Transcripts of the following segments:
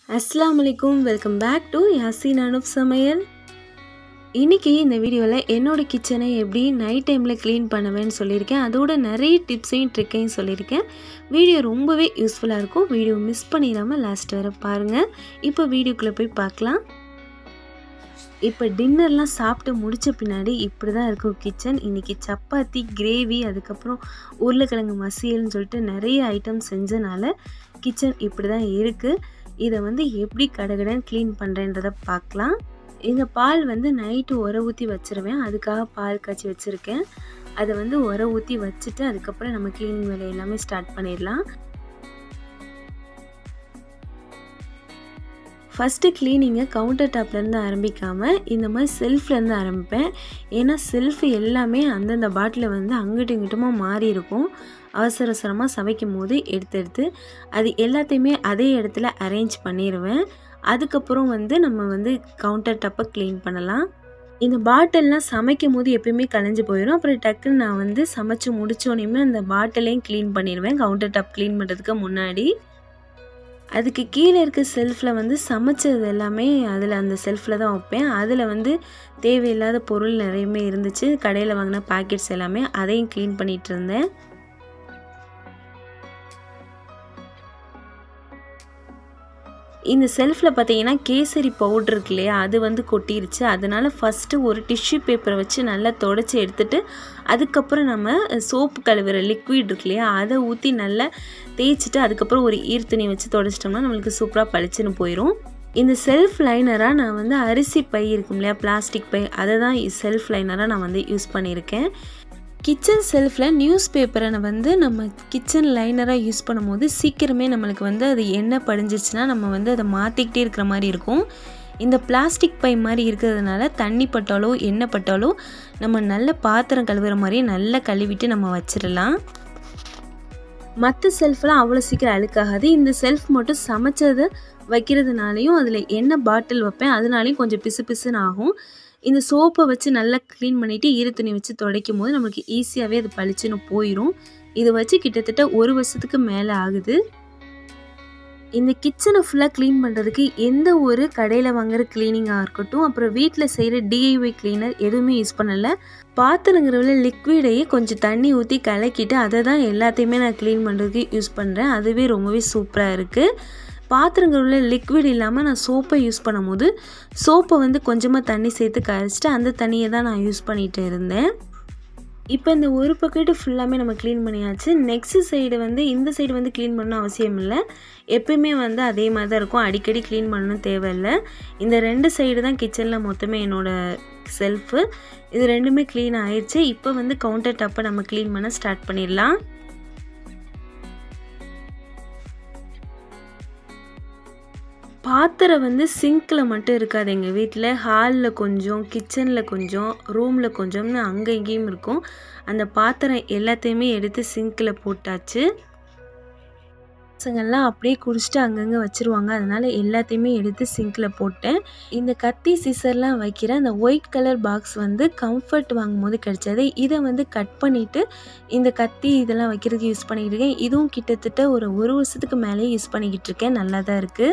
அஸ்ஸலாமு அலைக்கும் welcome back to Yasin Anup சமையல் இன்றைக்கி இந்த வீடியோவில் என்னோடய கிச்சனை எப்படி நைட் டைமில் க்ளீன் பண்ணுவேன்னு சொல்லியிருக்கேன் அதோட நிறைய டிப்ஸையும் ட்ரிக்கையும் சொல்லியிருக்கேன் வீடியோ ரொம்பவே யூஸ்ஃபுல்லாக இருக்கும் வீடியோ மிஸ் பண்ணிடாமல் லாஸ்ட் வர பாருங்கள் இப்போ வீடியோக்குள்ளே போய் பார்க்கலாம் இப்போ டின்னர்லாம் சாப்பிட்டு முடித்த பின்னாடி இப்படி தான் இருக்கும் கிச்சன் இன்றைக்கி சப்பாத்தி கிரேவி அதுக்கப்புறம் உருளைக்கிழங்கு மசியல்னு சொல்லிட்டு நிறைய ஐட்டம் செஞ்சனால கிச்சன் இப்படி தான் இருக்குது இதை வந்து எப்படி கடகடன்னு க்ளீன் பண்ணுறேன்றதை பார்க்கலாம் இந்த பால் வந்து நைட்டு உர ஊற்றி வச்சுருவேன் அதுக்காக பால் காய்ச்சி வச்சுருக்கேன் அதை வந்து உர ஊற்றி வச்சுட்டு அதுக்கப்புறம் நம்ம க்ளீனிங் வேலை எல்லாமே ஸ்டார்ட் பண்ணிடலாம் ஃபஸ்ட்டு க்ளீனிங்கை கவுண்டர் டாப்லேருந்து ஆரம்பிக்காமல் இந்த மாதிரி செல்ஃப்லேருந்து ஆரம்பிப்பேன் ஏன்னா செல்ஃப் எல்லாமே அந்தந்த பாட்டில் வந்து அங்கிட்டும் இங்கிட்டுமா மாறி இருக்கும் அவசர அவசரமாக சமைக்கும் போது எடுத்து எடுத்து அது எல்லாத்தையுமே அதே இடத்துல அரேஞ்ச் பண்ணிடுவேன் அதுக்கப்புறம் வந்து நம்ம வந்து கவுண்டர் டாப்பை க்ளீன் பண்ணலாம் இந்த பாட்டில்லாம் சமைக்கும் போது எப்பயுமே கலைஞ்சு போயிடும் அப்புறம் டக்குன்னு நான் வந்து சமைச்சு முடிச்சோடனே அந்த பாட்டிலையும் க்ளீன் பண்ணிடுவேன் கவுண்டர் டாப் க்ளீன் பண்ணுறதுக்கு முன்னாடி அதுக்கு கீழே இருக்க செல்ஃபில் வந்து சமைச்சது எல்லாமே அதில் அந்த செல்ஃபில் தான் வைப்பேன் அதில் வந்து தேவையில்லாத பொருள் நிறையமே இருந்துச்சு கடையில் வாங்கின பேக்கெட்ஸ் எல்லாமே அதையும் க்ளீன் பண்ணிகிட்டு இருந்தேன் இந்த செல்ஃபில் பார்த்தீங்கன்னா கேசரி பவுட்ரு இருக்கு இல்லையா அது வந்து கொட்டிருச்சு அதனால் ஃபஸ்ட்டு ஒரு டிஷ்யூ பேப்பரை வச்சு நல்லா தொடச்சி எடுத்துட்டு அதுக்கப்புறம் நம்ம சோப்பு கழுவுற லிக்விட் இருக்கு இல்லையா அதை ஊற்றி நல்லா தேய்ச்சிட்டு அதுக்கப்புறம் ஒரு ஈர்த்துணி வச்சு தொடச்சிட்டோம்னா நம்மளுக்கு சூப்பராக பளிச்சுன்னு போயிடும் இந்த செல்ஃப் லைனராக நான் வந்து அரிசி பை இருக்கும் இல்லையா பிளாஸ்டிக் பை அதை தான் செல்ஃப் லைனராக நான் வந்து யூஸ் பண்ணியிருக்கேன் கிச்சன் செல்ஃபில் நியூஸ் பேப்பரை வந்து நம்ம கிச்சன் லைனராக யூஸ் பண்ணும்போது சீக்கிரமே நம்மளுக்கு வந்து அது எண்ணெய் படிஞ்சிச்சுன்னா நம்ம வந்து அதை மாற்றிக்கிட்டே இருக்கிற மாதிரி இருக்கும் இந்த பிளாஸ்டிக் பை மாதிரி இருக்கிறதுனால தண்ணி பட்டாலோ எண்ணெய் பட்டாலோ நம்ம நல்ல பாத்திரம் கழுவுற மாதிரியே நல்லா கழுவிட்டு நம்ம வச்சிடலாம் மற்ற செல்ஃப்லாம் அவ்வளோ சீக்கிரம் அழுக்காகாது இந்த செல்ஃப் மட்டும் சமைச்சதை வைக்கிறதுனாலையும் அதில் எண்ணெய் பாட்டில் வைப்பேன் அதனாலையும் கொஞ்சம் பிசு பிசுன்னு ஆகும் இந்த சோப்பை வச்சு நல்லா க்ளீன் பண்ணிவிட்டு ஈர துணி வச்சு துடைக்கும் போது நம்மளுக்கு ஈஸியாகவே அது பளிச்சுன்னு போயிடும் இதை வச்சு கிட்டத்தட்ட ஒரு வருஷத்துக்கு மேலே ஆகுது இந்த கிச்சனை ஃபுல்லாக க்ளீன் பண்ணுறதுக்கு எந்த ஒரு கடையில் வாங்குற க்ளீனிங்காக இருக்கட்டும் அப்புறம் வீட்டில் செய்கிற டிஐஒய் க்ளீனர் எதுவுமே யூஸ் பண்ணலை பாத்திரங்கிறவில் லிக்விடையே கொஞ்சம் தண்ணி ஊற்றி கலக்கிட்டு அதை தான் எல்லாத்தையுமே நான் க்ளீன் பண்ணுறதுக்கு யூஸ் பண்ணுறேன் அதுவே ரொம்பவே சூப்பராக இருக்குது பாத்திரங்களில் லிக்விட் இல்லாமல் நான் சோப்பை யூஸ் பண்ணும்போது சோப்பை வந்து கொஞ்சமாக தண்ணி சேர்த்து கரைச்சிட்டு அந்த தண்ணியை தான் நான் யூஸ் பண்ணிகிட்டு இருந்தேன் இப்போ இந்த ஒரு பக்கெட்டு ஃபுல்லாமே நம்ம க்ளீன் பண்ணியாச்சு நெக்ஸ்ட் சைடு வந்து இந்த சைடு வந்து க்ளீன் பண்ணணும் அவசியம் இல்லை எப்பயுமே வந்து அதே மாதிரி தான் இருக்கும் அடிக்கடி க்ளீன் பண்ணணும் தேவையில்லை இந்த ரெண்டு சைடு தான் கிச்சனில் மொத்தமே என்னோடய செல்ஃபு இது ரெண்டுமே க்ளீன் ஆயிடுச்சு இப்போ வந்து கவுண்டர் டாப்பை நம்ம க்ளீன் பண்ண ஸ்டார்ட் பண்ணிடலாம் பாத்திரம் வந்து சிங்க்கில் மட்டும் இருக்காது எங்கள் வீட்டில் ஹாலில் கொஞ்சம் கிச்சனில் கொஞ்சம் ரூமில் கொஞ்சம்னு அங்கே இங்கேயும் இருக்கும் அந்த பாத்திரம் எல்லாத்தையுமே எடுத்து சிங்க்கில் போட்டாச்சு பசங்கள்லாம் அப்படியே குடிச்சிட்டு அங்கங்கே வச்சுருவாங்க அதனால் எல்லாத்தையுமே எடுத்து சிங்க்கில் போட்டேன் இந்த கத்தி சிசர்லாம் வைக்கிற அந்த ஒயிட் கலர் பாக்ஸ் வந்து கம்ஃபர்ட் வாங்கும்போது கிடைச்சது இதை வந்து கட் பண்ணிவிட்டு இந்த கத்தி இதெல்லாம் வைக்கிறதுக்கு யூஸ் பண்ணிக்கிட்டு இருக்கேன் இதுவும் கிட்டத்தட்ட ஒரு ஒரு வருஷத்துக்கு மேலே யூஸ் பண்ணிக்கிட்டு இருக்கேன் நல்லா தான் இருக்குது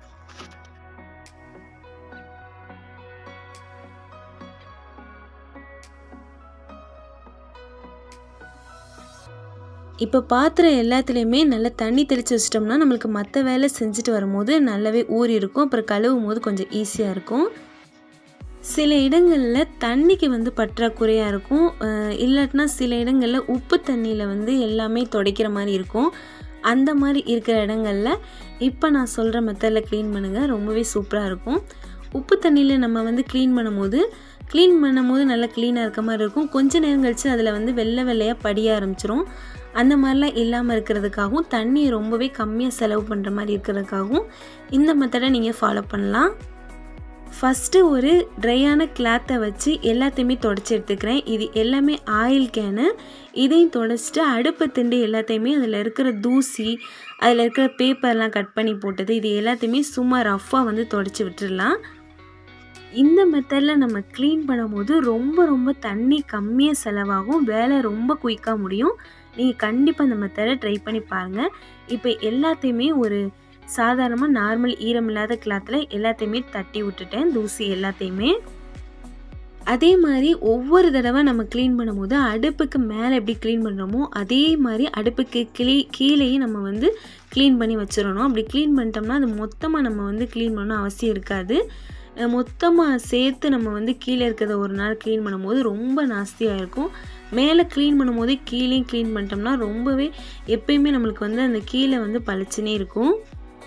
இப்போ பாத்திரம் எல்லாத்துலேயுமே நல்லா தண்ணி தெளித்து வச்சிட்டோம்னா நம்மளுக்கு மற்ற வேலை செஞ்சுட்டு வரும்போது நல்லாவே ஊறி இருக்கும் அப்புறம் கழுவும் போது கொஞ்சம் ஈஸியாக இருக்கும் சில இடங்களில் தண்ணிக்கு வந்து பற்றாக்குறையாக இருக்கும் இல்லாட்டினா சில இடங்களில் உப்பு தண்ணியில் வந்து எல்லாமே துடைக்கிற மாதிரி இருக்கும் அந்த மாதிரி இருக்கிற இடங்களில் இப்போ நான் சொல்கிற மெத்தடில் க்ளீன் பண்ணுங்கள் ரொம்பவே சூப்பராக இருக்கும் உப்பு தண்ணியில் நம்ம வந்து க்ளீன் பண்ணும்போது க்ளீன் பண்ணும்போது நல்லா க்ளீனாக இருக்க மாதிரி இருக்கும் கொஞ்ச நேரம் கழித்து அதில் வந்து வெள்ளை வெள்ளையாக படிய ஆரம்பிச்சிரும் அந்த மாதிரிலாம் இல்லாமல் இருக்கிறதுக்காகவும் தண்ணியை ரொம்பவே கம்மியாக செலவு பண்ணுற மாதிரி இருக்கிறதுக்காகவும் இந்த மெத்தடை நீங்கள் ஃபாலோ பண்ணலாம் ஃபஸ்ட்டு ஒரு ட்ரையான கிளாத்தை வச்சு எல்லாத்தையுமே தொடச்சி எடுத்துக்கிறேன் இது எல்லாமே ஆயில் கேனு இதையும் தொடச்சிட்டு அடுப்பு திண்டு எல்லாத்தையுமே அதில் இருக்கிற தூசி அதில் இருக்கிற பேப்பர்லாம் கட் பண்ணி போட்டது இது எல்லாத்தையுமே சும்மா ரஃப்பாக வந்து தொடச்சி விட்டுடலாம் இந்த மெத்தடில் நம்ம க்ளீன் பண்ணும்போது ரொம்ப ரொம்ப தண்ணி கம்மியாக செலவாகும் வேலை ரொம்ப குயிக்காக முடியும் நீங்கள் கண்டிப்பாக இந்த மெத்தடை ட்ரை பண்ணி பாருங்கள் இப்போ எல்லாத்தையுமே ஒரு சாதாரணமாக நார்மல் ஈரம் இல்லாத கிளாத்தில் எல்லாத்தையுமே தட்டி விட்டுட்டேன் தூசி எல்லாத்தையுமே அதே மாதிரி ஒவ்வொரு தடவை நம்ம க்ளீன் பண்ணும்போது அடுப்புக்கு மேலே எப்படி க்ளீன் பண்ணுறோமோ அதே மாதிரி அடுப்புக்கு கிளி கீழேயும் நம்ம வந்து க்ளீன் பண்ணி வச்சிடணும் அப்படி க்ளீன் பண்ணிட்டோம்னா அது மொத்தமாக நம்ம வந்து க்ளீன் பண்ணணும் அவசியம் இருக்காது மொத்தமாக சேர்த்து நம்ம வந்து கீழே இருக்கிறத ஒரு நாள் க்ளீன் பண்ணும்போது ரொம்ப நாஸ்தியாக இருக்கும் மேலே க்ளீன் பண்ணும்போது கீழேயும் க்ளீன் பண்ணிட்டோம்னா ரொம்பவே எப்பயுமே நம்மளுக்கு வந்து அந்த கீழே வந்து பளிச்சுனே இருக்கும்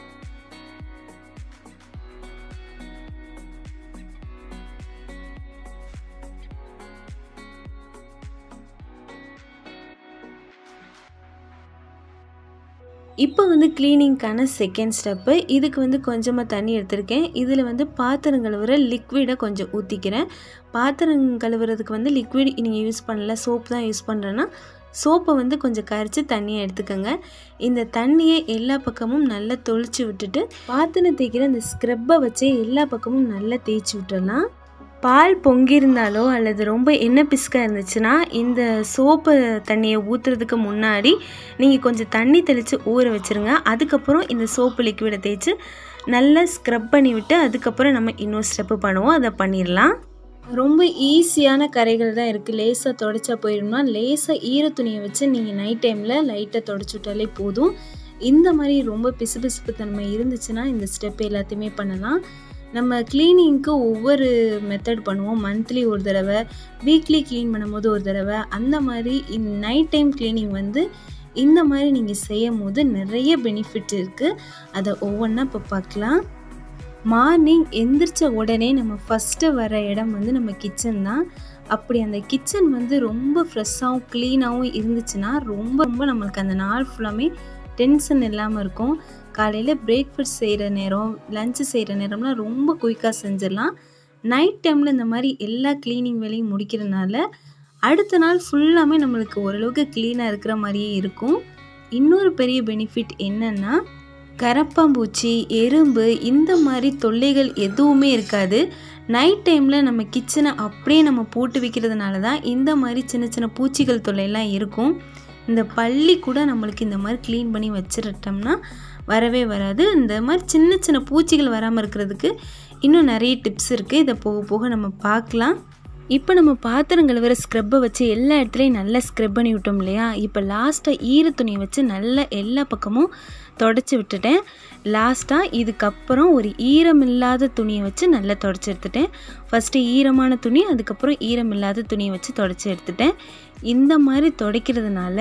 இப்போ வந்து க்ளீனிங்க்கான செகண்ட் ஸ்டெப்பு இதுக்கு வந்து கொஞ்சமாக தண்ணி எடுத்திருக்கேன் இதில் வந்து பாத்திரம் கழுவுற லிக்விடை கொஞ்சம் ஊற்றிக்கிறேன் பாத்திரம் கழுவுறதுக்கு வந்து லிக்விட் நீங்கள் யூஸ் பண்ணல சோப்பு தான் யூஸ் பண்ணுறேன்னா சோப்பை வந்து கொஞ்சம் கரைச்சி தண்ணியை எடுத்துக்கோங்க இந்த தண்ணியை எல்லா பக்கமும் நல்லா தொளிச்சு விட்டுட்டு பாத்திரம் தேய்க்கிற அந்த ஸ்க்ரப்பை வச்சே எல்லா பக்கமும் நல்லா தேய்ச்சி விட்டுடலாம் பால் பொங்கியிருந்தாலோ அல்லது ரொம்ப எண்ணெய் பிஸ்காக இருந்துச்சுன்னா இந்த சோப்பு தண்ணியை ஊற்றுறதுக்கு முன்னாடி நீங்கள் கொஞ்சம் தண்ணி தெளித்து ஊற வச்சுருங்க அதுக்கப்புறம் இந்த சோப்பு லிக்விடை தேய்ச்சி நல்லா ஸ்க்ரப் பண்ணி விட்டு அதுக்கப்புறம் நம்ம இன்னொரு ஸ்டெப்பு பண்ணுவோம் அதை பண்ணிடலாம் ரொம்ப ஈஸியான கரைகள் தான் இருக்குது லேசாக தொடச்சா போயிடும்னா லேசாக ஈர துணியை வச்சு நீங்கள் நைட் டைமில் லைட்டாக தொடச்சி விட்டாலே போதும் இந்த மாதிரி ரொம்ப பிசுபிசுப்பு தன்மை இருந்துச்சுன்னா இந்த ஸ்டெப் எல்லாத்தையுமே பண்ணலாம் நம்ம க்ளீனிங்க்கு ஒவ்வொரு மெத்தட் பண்ணுவோம் மந்த்லி ஒரு தடவை வீக்லி க்ளீன் பண்ணும்போது ஒரு தடவை அந்த மாதிரி இன் நைட் டைம் க்ளீனிங் வந்து இந்த மாதிரி நீங்கள் செய்யும் போது நிறைய பெனிஃபிட் இருக்குது அதை ஒவ்வொன்றா இப்போ பார்க்கலாம் மார்னிங் எந்திரிச்ச உடனே நம்ம ஃபஸ்ட்டு வர இடம் வந்து நம்ம கிச்சன் தான் அப்படி அந்த கிச்சன் வந்து ரொம்ப ஃப்ரெஷ்ஷாகவும் க்ளீனாகவும் இருந்துச்சுன்னா ரொம்ப ரொம்ப நம்மளுக்கு அந்த நாள் ஃபுல்லாமே டென்ஷன் இல்லாமல் இருக்கும் காலையில் பிரேக்ஃபாஸ்ட் செய்கிற நேரம் லஞ்சு செய்கிற நேரம்லாம் ரொம்ப குயிக்காக செஞ்சிடலாம் நைட் டைமில் இந்த மாதிரி எல்லா க்ளீனிங் வேலையும் முடிக்கிறதுனால அடுத்த நாள் ஃபுல்லாமே நம்மளுக்கு ஓரளவுக்கு க்ளீனாக இருக்கிற மாதிரியே இருக்கும் இன்னொரு பெரிய பெனிஃபிட் என்னென்னா கரப்பாம்பூச்சி எறும்பு இந்த மாதிரி தொல்லைகள் எதுவுமே இருக்காது நைட் டைமில் நம்ம கிச்சனை அப்படியே நம்ம போட்டு வைக்கிறதுனால தான் இந்த மாதிரி சின்ன சின்ன பூச்சிகள் தொல்லையெல்லாம் இருக்கும் இந்த பள்ளி கூட நம்மளுக்கு இந்த மாதிரி க்ளீன் பண்ணி வச்சிருட்டோம்னா வரவே வராது இந்த மாதிரி சின்ன சின்ன பூச்சிகள் வராமல் இருக்கிறதுக்கு இன்னும் நிறைய டிப்ஸ் இருக்குது இதை போக போக நம்ம பார்க்கலாம் இப்போ நம்ம பாத்திரம் கழுவுற ஸ்க்ரப்பை வச்சு எல்லா இடத்துலையும் நல்லா ஸ்க்ரப் பண்ணி விட்டோம் இல்லையா இப்போ லாஸ்ட்டாக ஈர துணியை வச்சு நல்லா எல்லா பக்கமும் தொடச்சி விட்டுட்டேன் லாஸ்ட்டாக இதுக்கப்புறம் ஒரு ஈரம் இல்லாத துணியை வச்சு நல்லா தொடச்சி எடுத்துட்டேன் ஃபஸ்ட்டு ஈரமான துணி அதுக்கப்புறம் ஈரம் இல்லாத துணியை வச்சு தொடச்சி எடுத்துட்டேன் இந்த மாதிரி துடைக்கிறதுனால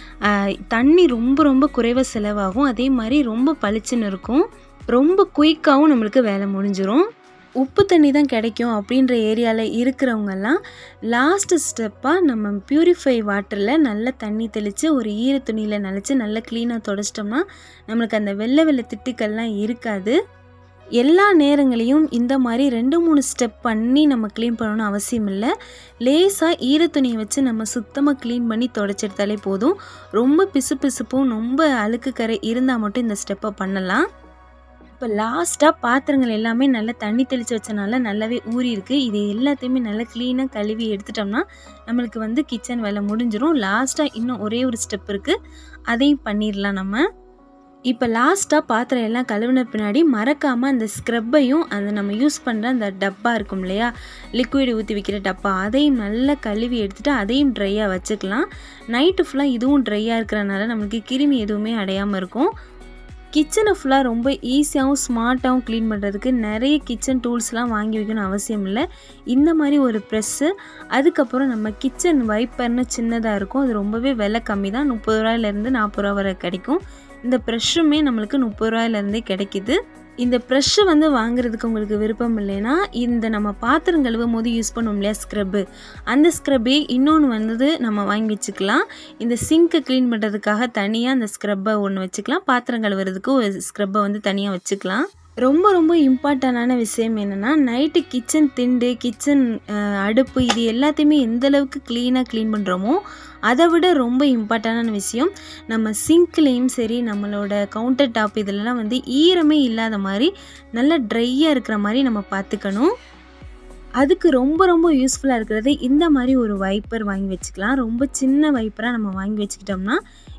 தண்ணி ரொம்ப ரொம்ப குறைவாக செலவாகும் அதே மாதிரி ரொம்ப பளிச்சுன்னு இருக்கும் ரொம்ப குயிக்காகவும் நம்மளுக்கு வேலை முடிஞ்சிடும் உப்பு தண்ணி தான் கிடைக்கும் அப்படின்ற ஏரியாவில் இருக்கிறவங்கெல்லாம் லாஸ்ட்டு ஸ்டெப்பாக நம்ம ப்யூரிஃபை வாட்டரில் நல்ல தண்ணி தெளித்து ஒரு ஈர துணியில் நனைச்சி நல்லா க்ளீனாக தொடச்சிட்டோம்னா நம்மளுக்கு அந்த வெள்ளை வெள்ளை திட்டுக்கள்லாம் இருக்காது எல்லா நேரங்களையும் இந்த மாதிரி ரெண்டு மூணு ஸ்டெப் பண்ணி நம்ம க்ளீன் பண்ணணும்னு அவசியம் இல்லை லேசாக ஈர துணியை வச்சு நம்ம சுத்தமாக க்ளீன் பண்ணி தொடச்செடுத்தாலே போதும் ரொம்ப பிசு பிசுப்பும் ரொம்ப அழுக்கு கரை இருந்தால் மட்டும் இந்த ஸ்டெப்பை பண்ணலாம் இப்போ லாஸ்ட்டாக பாத்திரங்கள் எல்லாமே நல்லா தண்ணி தெளித்து வச்சனால நல்லாவே ஊறி இருக்குது இது எல்லாத்தையுமே நல்லா க்ளீனாக கழுவி எடுத்துட்டோம்னா நம்மளுக்கு வந்து கிச்சன் வேலை முடிஞ்சிடும் லாஸ்ட்டாக இன்னும் ஒரே ஒரு ஸ்டெப் இருக்குது அதையும் பண்ணிடலாம் நம்ம இப்போ லாஸ்ட்டாக பாத்திரம் எல்லாம் கழுவின பின்னாடி மறக்காமல் அந்த ஸ்க்ரப்பையும் அந்த நம்ம யூஸ் பண்ணுற அந்த டப்பா இருக்கும் இல்லையா லிக்விட் ஊற்றி வைக்கிற டப்பா அதையும் நல்லா கழுவி எடுத்துகிட்டு அதையும் ட்ரையாக வச்சுக்கலாம் நைட்டு ஃபுல்லாக இதுவும் ட்ரையாக இருக்கிறனால நம்மளுக்கு கிருமி எதுவுமே அடையாமல் இருக்கும் கிச்சனை ஃபுல்லாக ரொம்ப ஈஸியாகவும் ஸ்மார்ட்டாகவும் க்ளீன் பண்ணுறதுக்கு நிறைய கிச்சன் டூல்ஸ்லாம் வாங்கி வைக்கணும் அவசியம் இல்லை இந்த மாதிரி ஒரு ப்ரெஸ்ஸு அதுக்கப்புறம் நம்ம கிச்சன் வைப்பர்னு சின்னதாக இருக்கும் அது ரொம்பவே விலை கம்மி தான் முப்பது ரூபாயிலேருந்து நாற்பது ரூபா வரை கிடைக்கும் இந்த ப்ரெஷ்ஷுமே நம்மளுக்கு முப்பது ரூபாயிலேருந்தே கிடைக்கிது இந்த ப்ரெஷ்ஷு வந்து வாங்குறதுக்கு உங்களுக்கு விருப்பம் இல்லைன்னா இந்த நம்ம பாத்திரம் கழுவும் போது யூஸ் பண்ணுவோம் இல்லையா ஸ்க்ரப்பு அந்த ஸ்க்ரப்பே இன்னொன்று வந்தது நம்ம வாங்கி வச்சுக்கலாம் இந்த சிங்க்கை க்ளீன் பண்ணுறதுக்காக தனியாக அந்த ஸ்க்ரப்பை ஒன்று வச்சுக்கலாம் பாத்திரம் கழுவுறதுக்கு ஒரு ஸ்க்ரப்பை வந்து தனியாக வச்சுக்கலாம் ரொம்ப ரொம்ப இம்பார்ட்டண்டான விஷயம் என்னென்னா நைட்டு கிச்சன் திண்டு கிச்சன் அடுப்பு இது எல்லாத்தையுமே எந்த அளவுக்கு க்ளீனாக க்ளீன் பண்ணுறோமோ அதை விட ரொம்ப இம்பார்ட்டண்டான விஷயம் நம்ம சிங்க்லேயும் சரி நம்மளோட கவுண்டர் டாப் இதிலலாம் வந்து ஈரமே இல்லாத மாதிரி நல்லா ட்ரையாக இருக்கிற மாதிரி நம்ம பார்த்துக்கணும் அதுக்கு ரொம்ப ரொம்ப யூஸ்ஃபுல்லாக இருக்கிறது இந்த மாதிரி ஒரு வைப்பர் வாங்கி வச்சுக்கலாம் ரொம்ப சின்ன வைப்பராக நம்ம வாங்கி வச்சுக்கிட்டோம்னா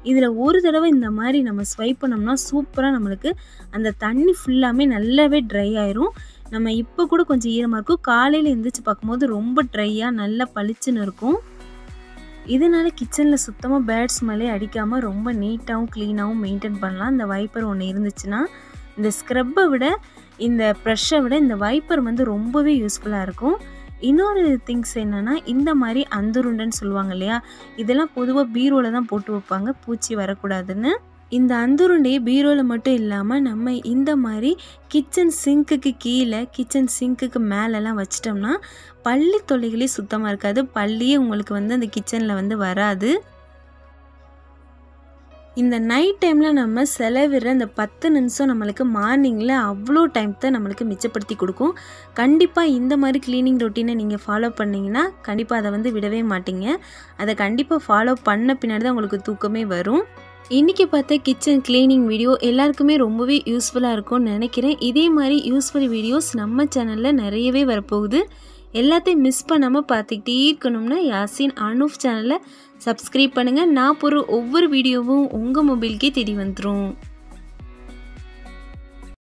இதில் ஒரு தடவை இந்த மாதிரி நம்ம ஸ்வைப் பண்ணோம்னா சூப்பராக நம்மளுக்கு அந்த தண்ணி ஃபுல்லாமே நல்லாவே ட்ரை ஆயிரும் நம்ம இப்போ கூட கொஞ்சம் ஈரமாக இருக்கும் காலையில் எழுந்திரிச்சு பார்க்கும்போது ரொம்ப ட்ரையாக நல்லா பளிச்சுன்னு இருக்கும் இதனால கிச்சனில் சுத்தமாக பேட் ஸ்மெல்லே அடிக்காமல் ரொம்ப நீட்டாகவும் க்ளீனாகவும் மெயின்டைன் பண்ணலாம் இந்த வைப்பர் ஒன்று இருந்துச்சுன்னா இந்த ஸ்க்ரப்பை விட இந்த ப்ரெஷ்ஷை விட இந்த வைப்பர் வந்து ரொம்பவே யூஸ்ஃபுல்லாக இருக்கும் இன்னொரு திங்ஸ் என்னென்னா இந்த மாதிரி அந்துருண்டைன்னு சொல்லுவாங்க இல்லையா இதெல்லாம் பொதுவாக பீரோவில் தான் போட்டு வைப்பாங்க பூச்சி வரக்கூடாதுன்னு இந்த அந்துருண்டையை பீரோவில் மட்டும் இல்லாமல் நம்ம இந்த மாதிரி கிச்சன் சிங்க்குக்கு கீழே கிச்சன் சிங்க்குக்கு மேலெலாம் வச்சிட்டோம்னா பள்ளி தொல்லைகளே சுத்தமாக இருக்காது பள்ளியே உங்களுக்கு வந்து அந்த கிச்சனில் வந்து வராது இந்த நைட் டைமில் நம்ம செலவிடுற இந்த பத்து நிமிஷம் நம்மளுக்கு மார்னிங்கில் அவ்வளோ டைம் தான் நம்மளுக்கு மிச்சப்படுத்தி கொடுக்கும் கண்டிப்பாக இந்த மாதிரி க்ளீனிங் ரொட்டீனை நீங்கள் ஃபாலோ பண்ணிங்கன்னா கண்டிப்பாக அதை வந்து விடவே மாட்டீங்க அதை கண்டிப்பாக ஃபாலோ பண்ண பின்னாடி தான் உங்களுக்கு தூக்கமே வரும் இன்றைக்கி பார்த்த கிச்சன் க்ளீனிங் வீடியோ எல்லாருக்குமே ரொம்பவே யூஸ்ஃபுல்லாக இருக்கும்னு நினைக்கிறேன் இதே மாதிரி யூஸ்ஃபுல் வீடியோஸ் நம்ம சேனலில் நிறையவே வரப்போகுது எல்லாத்தையும் மிஸ் பண்ணாமல் பார்த்துக்கிட்டே இருக்கணும்னா யாசின் அனுஃப் சேனலை சப்ஸ்கிரைப் பண்ணுங்கள் நான் போகிற ஒவ்வொரு வீடியோவும் உங்கள் மொபைலுக்கே தேடி வந்துடும்